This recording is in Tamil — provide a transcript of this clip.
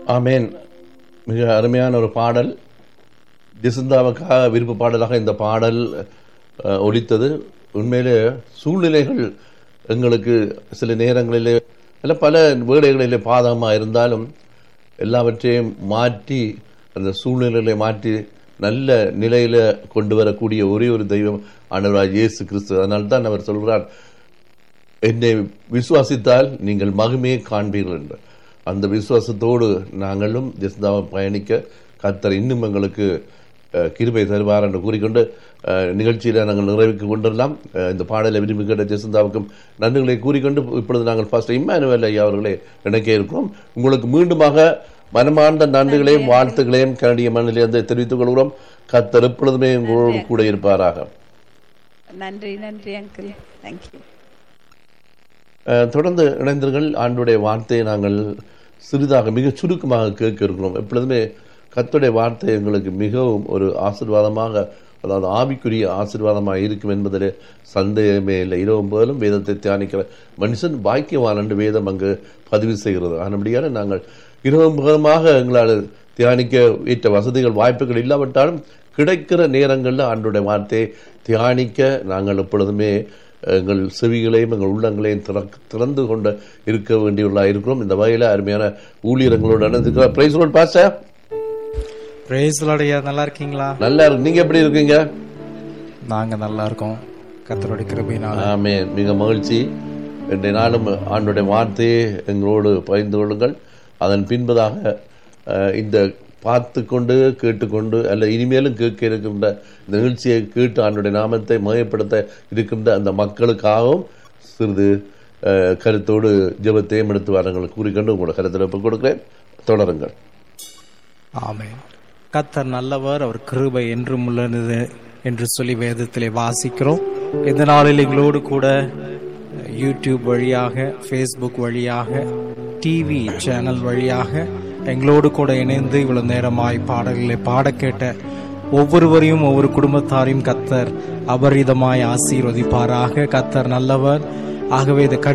ஆமேன் மிக அருமையான ஒரு பாடல் ஜெசிந்தாவுக்காக விருப்ப பாடலாக இந்த பாடல் அஹ், ஒலித்தது உண்மையிலே சூழ்நிலைகள் எங்களுக்கு சில நேரங்களிலே அல்ல பல வேலைகளிலே பாதகமாக இருந்தாலும் எல்லாவற்றையும் மாற்றி அந்த சூழ்நிலைகளை மாற்றி நல்ல நிலையில கொண்டு வரக்கூடிய ஒரே ஒரு தெய்வம் ஆண்டவராய் இயேசு கிறிஸ்து அதனால்தான் தான் அவர் சொல்கிறார் என்னை விசுவாசித்தால் நீங்கள் மகிமையை காண்பீர்கள் என்று அந்த விசுவாசத்தோடு நாங்களும் ஜெஸ்தாவை பயணிக்க கத்தர் இன்னும் எங்களுக்கு அஹ், கிருபை தருவார் என்று கூறிக்கொண்டு அஹ், நிகழ்ச்சியில நாங்கள் நிறைவுக்கு கொண்டிரலாம் அஹ், இந்த பாடலை விரும்பி கேட்ட ஜெசந்தாவுக்கும் நன்றிகளை கூறிக்கொண்டு இப்பொழுது நாங்கள் ஃபர்ஸ்ட் இம்மானுவேல் ஐயா அவர்களே இணைக்க இருக்கிறோம் உங்களுக்கு மீண்டுமாக மனமார்ந்த நன்றிகளையும் வாழ்த்துக்களையும் கனடிய மண்ணிலிருந்து தெரிவித்துக் கொள்கிறோம் கத்தர் எப்பொழுதுமே உங்களோடு கூட இருப்பாராக நன்றி நன்றி அங்கிள் தேங்க்யூ அஹ், தொடர்ந்து இணைந்தர்கள் ஆண்டுடைய வார்த்தையை நாங்கள் சிறிதாக மிக சுருக்கமாக கேட்க இருக்கிறோம் எப்பொழுதுமே கர்த்தருடைய வார்த்தை எங்களுக்கு மிகவும் ஒரு ஆசீர்வாதமாக அதாவது ஆவிக்குரிய ஆசீர்வாதமாக இருக்கும் என்பதிலே சந்தேகமே இல்லை இரவும் போலும் வேதத்தை தியானிக்கிற மனுஷன் பாக்கியவான் என்று வேதம் அங்கு பதிவு செய்கிறது ஆனபடியால் நாங்கள் இரவும் பகலுமாக எங்களால் தியானிக்க ஏற்ற வசதிகள் வாய்ப்புகள் இல்லாவிட்டாலும் கிடைக்கிற நேரங்களில் ஆண்டுடைய வார்த்தையை தியானிக்க நாங்கள் எப்பொழுதுமே எங்கள் செவிகளையும் எங்கள் உள்ளங்களையும் திறக்- திறந்து கொண்டு இருக்க வேண்டியவர்களாக இருக்கிறோம் இந்த வகையில் அருமையான ஊழியர்களோடு நடந்துக்கிறார் பிரைஸ் ரோட் பாச பிரேஸ் ஐயா நல்லா இருக்கீங்களா நல்லா இருக்கு நீங்க எப்படி இருக்கீங்க நாங்க நல்லா இருக்கோம் கத்தருடைய கிருபையினால ஆமே மிக மகிழ்ச்சி இன்றைய நாளும் ஆண்டுடைய வார்த்தையை எங்களோடு பகிர்ந்து கொள்ளுங்கள் அதன் பின்பதாக அஹ், இந்த பார்த்து கொண்டு கேட்டுக்கொண்டு அல்ல இனிமேலும் கேட்க இருக்கின்ற இந்த நிகழ்ச்சியை கேட்டு ஆண்டுடைய நாமத்தை மயப்படுத்த இருக்கின்ற அந்த மக்களுக்காகவும் சிறிது அஹ், கருத்தோடு ஜெபத்தையும் எடுத்து வாருங்கள் கூறிக்கொண்டு உங்களோட கருத்தில் ஒப்புக் கொடுக்கிறேன் தொடருங்கள் ஆமென் கத்தர் நல்லவர் அவர் கிருபை என்றும் உள்ளது என்று சொல்லி வேதத்திலே வாசிக்கிறோம் இந்த நாளில் எங்களோடு கூட யூடியூப் வழியாக ஃபேஸ்புக் வழியாக டிவி சேனல் வழியாக எங்களோடு கூட இணைந்து இவ்வளவு நேரமாய் பாடல்களை பாட கேட்ட ஒவ்வொருவரையும் ஒவ்வொரு குடும்பத்தாரையும் கத்தர் அபரிதமாய் ஆசீர்வதிப்பாராக கத்தர் நல்லவர் ஆகவே இந்த